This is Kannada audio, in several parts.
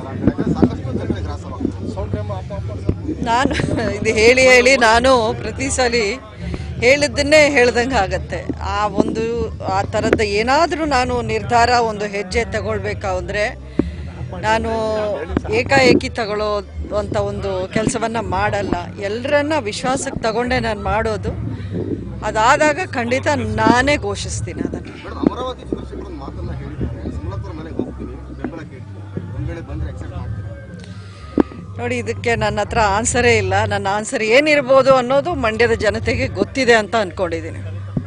ಸಾಕಷ್ಟು ಜನರಿಗೆ ಗ್ರಾಸವಾಗ್ತದೆ ನಾನು ಇದು ಹೇಳಿ ಹೇಳಿ ನಾನು ಪ್ರತಿ ಸಲ ಹೇಳಿದ್ದನ್ನೇ ಹೇಳ್ದಂಗೆ ಆಗತ್ತೆ ಆ ಒಂದು ಆ ಥರದ ಏನಾದರೂ ನಾನು ನಿರ್ಧಾರ ಒಂದು ಹೆಜ್ಜೆ ತಗೊಳ್ಬೇಕಾದ್ರೆ ನಾನು ಏಕಾಏಕಿ ತಗೊಳ್ಳೋ ಅಂತ ಒಂದು ಕೆಲಸವನ್ನು ಮಾಡಲ್ಲ ಎಲ್ಲರನ್ನ ವಿಶ್ವಾಸಕ್ಕೆ ತಗೊಂಡೇ ನಾನು ಮಾಡೋದು ಅದಾದಾಗ ಖಂಡಿತ ನಾನೇ ಘೋಷಿಸ್ತೀನಿ ಅದನ್ನು ಮೇಡಮ್ ಅಮರಾವತಿ ಚಂದ್ರಶೇಖರ್ ಒಂದು ಮಾತನ್ನ ಹೇಳಿದ್ದಾರೆ ಸುಮಲತಾ ಮನೆಗೆ ಹೋಗ್ತೀನಿ ಬೆಂಬಲ ಕೇಳ್ತೀನಿ ಒಂದ್ ವೇಳೆ ಬಂದ್ರೆ ಅಕ್ಸೆಪ್ಟ್ ಮಾಡ್ತೀನಿ ನೋಡಿ ಇದಕ್ಕೆ ನನ್ನ ಹತ್ರ ಆನ್ಸರೇ ಇಲ್ಲ ನನ್ನ ಆನ್ಸರ್ ಏನಿರ್ಬೋದು ಅನ್ನೋದು ಮಂಡ್ಯದ ಜನತೆಗೆ ಗೊತ್ತಿದೆ ಅಂತ ಅಂದ್ಕೊಂಡಿದ್ದೀನಿ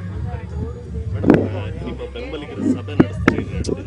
ನಿಮ್ಮ ಬೆಂಬಲಿಗರ ಸಭೆ ನಡೆಸ್ತಾರೆ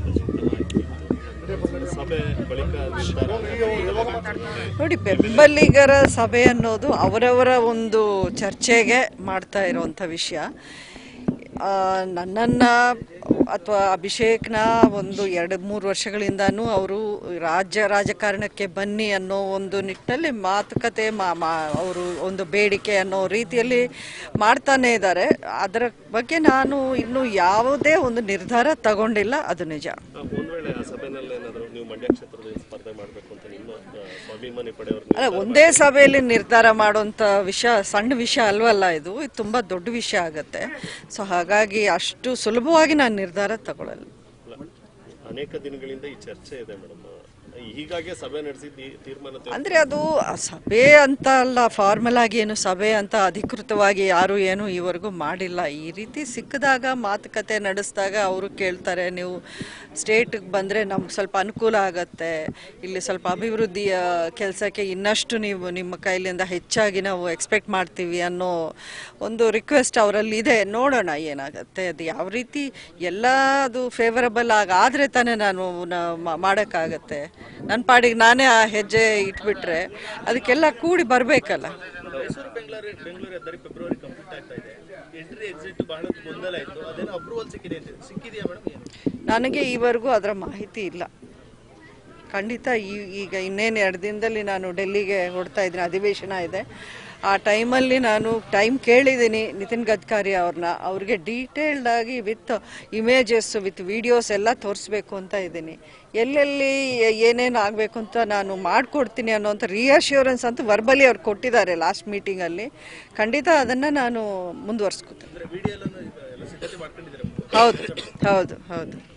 ಸಭೆ ಬಳಿಕ ನಿರ್ಧಾರ ನೋಡಿ ಬೆಂಬಲಿಗರ ಸಭೆ ಅನ್ನೋದು ಅವರವರ ಒಂದು ಚರ್ಚೆಗೆ ಮಾಡ್ತಾ ಇರುವಂಥ ವಿಷಯ ಆ, ನನ್ನನ್ನು ಅಥವಾ ಅಭಿಷೇಕ್ನ ಒಂದು ಎರಡು ಮೂರು ವರ್ಷಗಳಿಂದನೂ ಅವರು ರಾಜ್ಯ ರಾಜಕಾರಣಕ್ಕೆ ಬನ್ನಿ ಅನ್ನೋ ಒಂದು ನಿಟ್ಟಿನಲ್ಲಿ ಮಾತುಕತೆ ಮಾ ಅವರು ಒಂದು ಬೇಡಿಕೆ ಅನ್ನೋ ರೀತಿಯಲ್ಲಿ ಮಾಡ್ತಾನೆ ಇದ್ದಾರೆ ಅದರ ಬಗ್ಗೆ ನಾನು ಇನ್ನೂ ಯಾವುದೇ ಒಂದು ನಿರ್ಧಾರ ತಗೊಂಡಿಲ್ಲ ಅದು ನಿಜ ಒಂದ್ ವೇಳೆ ಆ ಸಭೆನಲ್ಲಿ ಏನಾದರೂ ನೀವು ಮಂಡ್ಯ ಕ್ಷೇತ್ರದಲ್ಲಿ ಸ್ಪರ್ಧೆ ಮಾಡಬೇಕು ಅಂತ ನಿಮ್ಮ ಆ, ಸ್ವಾಭಿಮಾನಿ ಪಡೆಯವರು ಅಲ್ಲ ಒಂದೇ ಸಭೆಯಲ್ಲಿ ನಿರ್ಧಾರ ಮಾಡುವಂಥ ವಿಷಯ ಸಣ್ಣ ವಿಷಯ ಅಲ್ವಲ್ಲ ಇದು ಇದು ತುಂಬ ದೊಡ್ಡ ವಿಷಯ ಆಗುತ್ತೆ ಸೊ ಹಾಗಾಗಿ ಅಷ್ಟು ಸುಲಭವಾಗಿ ನಾನು ನಿರ್ಧಾರ ತಗೊಳ್ಳಲ್ಲ ಅನೇಕ ದಿನಗಳಿಂದ ಈ ಚರ್ಚೆ ಇದೆ ಮೇಡಮ್ ಹೀಗಾಗಿ ಸಭೆ ನಡೆಸಿ ತೀರ್ಮಾನ ತೆಗೆದು- ಅಂದರೆ ಅದು ಸಭೆ ಅಂತ ಅಲ್ಲ ಫಾರ್ಮಲ್ ಆಗಿ ಏನು ಸಭೆ ಅಂತ ಅಧಿಕೃತವಾಗಿ ಯಾರು ಏನು ಈವರೆಗೂ ಮಾಡಿಲ್ಲ ಈ ರೀತಿ ಸಿಕ್ಕಿದಾಗ ಮಾತುಕತೆ ನಡೆಸಿದಾಗ ಅವರು ಕೇಳ್ತಾರೆ ನೀವು ಸ್ಟೇಟಿಗೆ ಬಂದರೆ ನಮ್ಗೆ ಸ್ವಲ್ಪ ಅನುಕೂಲ ಆಗತ್ತೆ ಇಲ್ಲಿ ಸ್ವಲ್ಪ ಅಭಿವೃದ್ಧಿಯ ಕೆಲಸಕ್ಕೆ ಇನ್ನಷ್ಟು ನೀವು ನಿಮ್ಮ ಕೈಲಿಂದ ಹೆಚ್ಚಾಗಿ ನಾವು ಎಕ್ಸ್ಪೆಕ್ಟ್ ಮಾಡ್ತೀವಿ ಅನ್ನೋ ಒಂದು ರಿಕ್ವೆಸ್ಟ್ ಅವರಲ್ಲಿ ಇದೆ ನೋಡೋಣ ಏನಾಗುತ್ತೆ ಅದು ಯಾವ ರೀತಿ ಎಲ್ಲ ಅದು ಫೇವರಬಲ್ ಆಗಾದರೆ ತಾನೇ ನಾನು ನ- ಮಾ- ಮಾಡೋಕ್ಕಾಗತ್ತೆ ನನ್ನ ಪಾಡಿಗೆ ನಾನೇ ಆ ಹೆಜ್ಜೆ ಇಟ್ಬಿಟ್ರೆ ಅದಕ್ಕೆಲ್ಲ ಕೂಡಿ ಬರಬೇಕಲ್ಲ ಮೈಸೂರು ಬೆಂಗಳೂರು ಬೆಂಗಳೂರು ಹೆದ್ದಾರಿ ಫೆಬ್ರವರಿ ಕಂಪ್ಲೀಟ್ ಆಗ್ತಾ ಇದೆ ಎಂಟ್ರಿ ಎಕ್ಸಿಟ್ ಬಹಳ ಗೊಂದಲ ಇತ್ತು ಅದೇನೋ ಅಪ್ರೂವಲ್ ಸಿಕ್ಕಿದೆ ಅಂತ ಸಿಕ್ಕಿದೆಯಾ ಮೇಡಮ್ ಏನು ನನಗೆ ಈವರೆಗೂ ಅದರ ಮಾಹಿತಿ ಇಲ್ಲ ಖಂಡಿತ ಈ ಈಗ ಇನ್ನೇನು ಎರಡು ದಿನದಲ್ಲಿ ನಾನು ಡೆಲ್ಲಿಗೆ ಹೊಡ್ತಾ ಇದ್ದೀನಿ ಅಧಿವೇಶನ ಇದೆ ಆ ಟೈಮಲ್ಲಿ ನಾನು ಟೈಮ್ ಕೇಳಿದ್ದೀನಿ ನಿತಿನ್ ಗಡ್ಕರಿ ಅವ್ರನ್ನ ಅವ್ರಿಗೆ ಡೀಟೇಲ್ಡ್ ಆಗಿ ವಿತ್ ಇಮೇಜಸ್ ವಿತ್ ವಿಡಿಯೋಸ್ ಎಲ್ಲ ತೋರಿಸ್ಬೇಕು ಅಂತ ಇದ್ದೀನಿ ಎಲ್ಲೆಲ್ಲಿ ಏನೇನು ಆಗಬೇಕು ಅಂತ ನಾನು ಮಾಡಿಕೊಡ್ತೀನಿ ಅನ್ನೋಂಥ ರಿಯಶ್ಯೂರೆನ್ಸ್ ಅಂತ ವರ್ಬಲಿ ಅವ್ರು ಕೊಟ್ಟಿದ್ದಾರೆ ಲಾಸ್ಟ್ ಮೀಟಿಂಗಲ್ಲಿ ಖಂಡಿತ ಅದನ್ನು ನಾನು ಮುಂದುವರ್ಸ್ಕೊತೀನಿ ಅಂದ್ರೆ ವಿಡಿಯೋ ಎಲ್ಲ ಎಲ್ಲ ಸಿದ್ಧತೆ ಮಾಡ್ಕೊಂಡಿದ್ದಾರೆ ಹೌದು ಹೌದು ಹೌದು